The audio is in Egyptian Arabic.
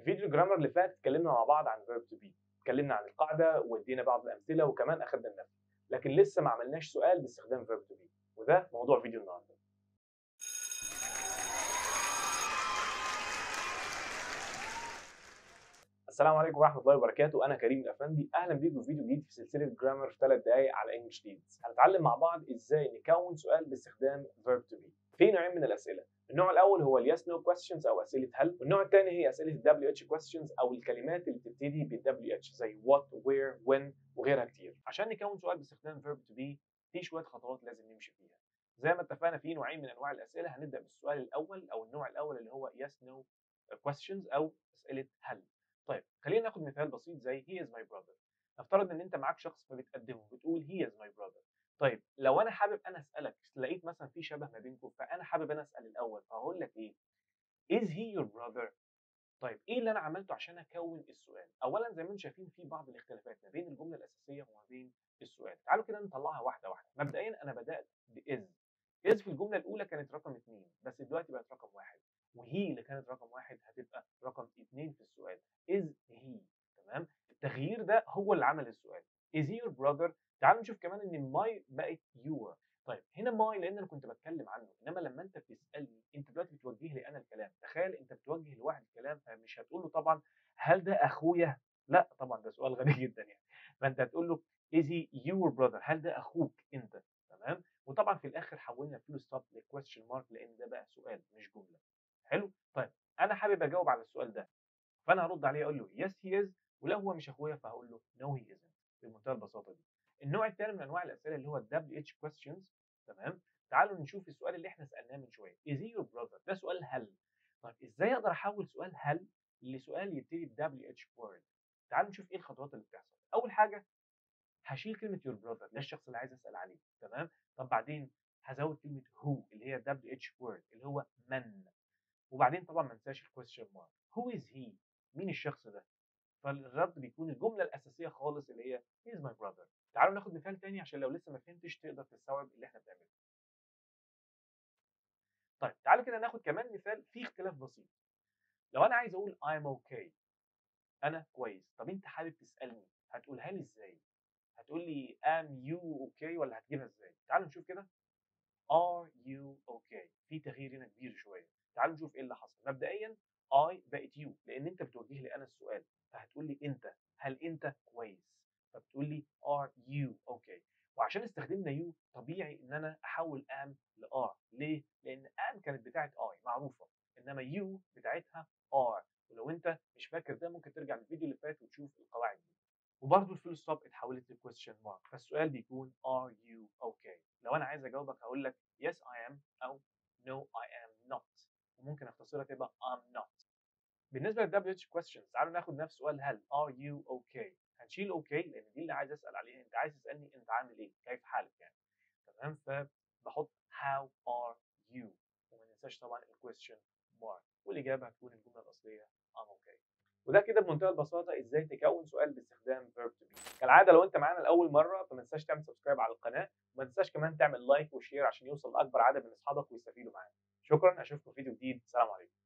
فيديو الجرامر اللي فات اتكلمنا مع بعض عن verb to be اتكلمنا عن القاعده وادينا بعض الامثله وكمان اخذنا النفي لكن لسه ما عملناش سؤال باستخدام verb to be وده موضوع فيديو النهارده السلام عليكم ورحمه الله وبركاته انا كريم الافندي اهلا بيكم في فيديو جديد في سلسله جرامر في ثلاث دقائق على انجلش ليدز هنتعلم مع بعض ازاي نكون سؤال باستخدام verb to be في نوعين من الاسئله النوع الاول هو اليس نو questions او اسئله هل والنوع الثاني هي اسئله الدبليو اتش questions او الكلمات اللي بتبتدي بالدبليو اتش زي what where when وغيرها كتير عشان نكون سؤال باستخدام verb to be في شويه خطوات لازم نمشي فيها زي ما اتفقنا في نوعين من انواع الاسئله هنبدا بالسؤال الاول او النوع الاول اللي هو yes no questions او اسئله هل طيب خلينا ناخد مثال بسيط زي he is my brother نفترض ان انت معاك شخص فبتقدمه بتقول he is my brother طيب لو انا حابب انا اسالك لقيت مثلا في شبه ما بينكم فانا حابب انا اسال الاول فهقول لك ايه is he your brother طيب ايه اللي انا عملته عشان اكون السؤال اولا زي ما انتم شايفين في بعض الاختلافات ما بين الجمله الاساسيه وما بين السؤال تعالوا كده نطلعها واحده واحده مبدئيا انا بدات باز از في الجمله الاولى كانت رقم اثنين بس دلوقتي بقت رقم واحد وهي اللي كانت رقم واحد هتبقى رقم اثنين في السؤال is he تمام التغيير ده هو اللي عمل السؤال is he your brother تعالوا نشوف كمان ان my بقت your طيب هنا my لان انا كنت بتكلم عنه انما لما انت بتسالني انت دلوقتي بتوجه لي انا الكلام تخيل انت بتوجه لواحد الكلام فمش هتقول له طبعا هل ده اخويا لا طبعا ده سؤال غبي جدا يعني فانت هتقول له is he your brother هل ده اخوك انت تمام وطبعا في الاخر حولنا الفول ستوب لكويستشن مارك لان ده بقى سؤال مش جمله حلو طيب انا حابب اجاوب على السؤال ده فانا هرد عليه اقول له yes he is ولو هو مش اخويا فهقول له no he isn't بمنتهى البساطه دي النوع الثاني من انواع الاسئله اللي هو الدبليو اتش questions تمام تعالوا نشوف السؤال اللي احنا سالناه من شويه is he your brother ده سؤال هل طيب ازاي اقدر احول سؤال هل لسؤال يبتدي ب WH word تعالوا نشوف ايه الخطوات اللي بتحصل اول حاجه هشيل كلمه your brother ده الشخص اللي عايز اسال عليه تمام طب بعدين هزود كلمه who اللي هي WH word اللي هو من وبعدين طبعا ما انساش الكويستشن مارك who is he مين الشخص ده فالرد بيكون الجمله الاساسيه خالص اللي هي he is my brother تعالوا ناخد مثال تاني عشان لو لسه ما فهمتش تقدر تستوعب اللي احنا بنعمله طيب تعالوا كده ناخد كمان مثال فيه اختلاف بسيط لو انا عايز اقول I'm okay انا كويس طب انت حابب تسالني هتقولها لي ازاي هتقول لي am you okay ولا هتجيبها ازاي تعالوا نشوف كده are you okay في تغيير هنا كبير شويه تعالوا نشوف ايه اللي حصل مبدئيا I بقت you لان انت بتوجه لي انا السؤال فهتقول لي انت هل انت كويس فبتقول لي are you okay وعشان استخدمنا you طبيعي ان انا احول am ل are ليه لان am كانت بتاعت I معروفه انما you بتاعتها are ولو انت مش فاكر ده ممكن ترجع للفيديو اللي فات وتشوف القواعد دي وبرضه الفول ستوب اتحولت لكويستشن مارك فالسؤال بيكون are you okay لو انا عايز اجاوبك هقول لك yes I am او no I am not وممكن اختصرها تبقى I'm not بالنسبه لل WH questions تعالوا ناخد نفس سؤال هل are you okay هنشيل okay لان دي اللي عايز اسال عليها انت عايز تسالني انت عامل ايه كيف حالك يعني تمام فبحط how are you وما ننساش طبعا الكويستشن مارك والاجابه هتكون الجمله الاصليه I'm okay وده كده بمنتهى البساطه ازاي تكون سؤال باستخدام verb to be كالعاده لو انت معانا لاول مره فما تنساش تعمل سبسكرايب على القناه وما تنساش كمان تعمل لايك وشير عشان يوصل لاكبر عدد من اصحابك ويستفيدوا معانا شكرا اشوفكم في فيديو جديد سلام عليكم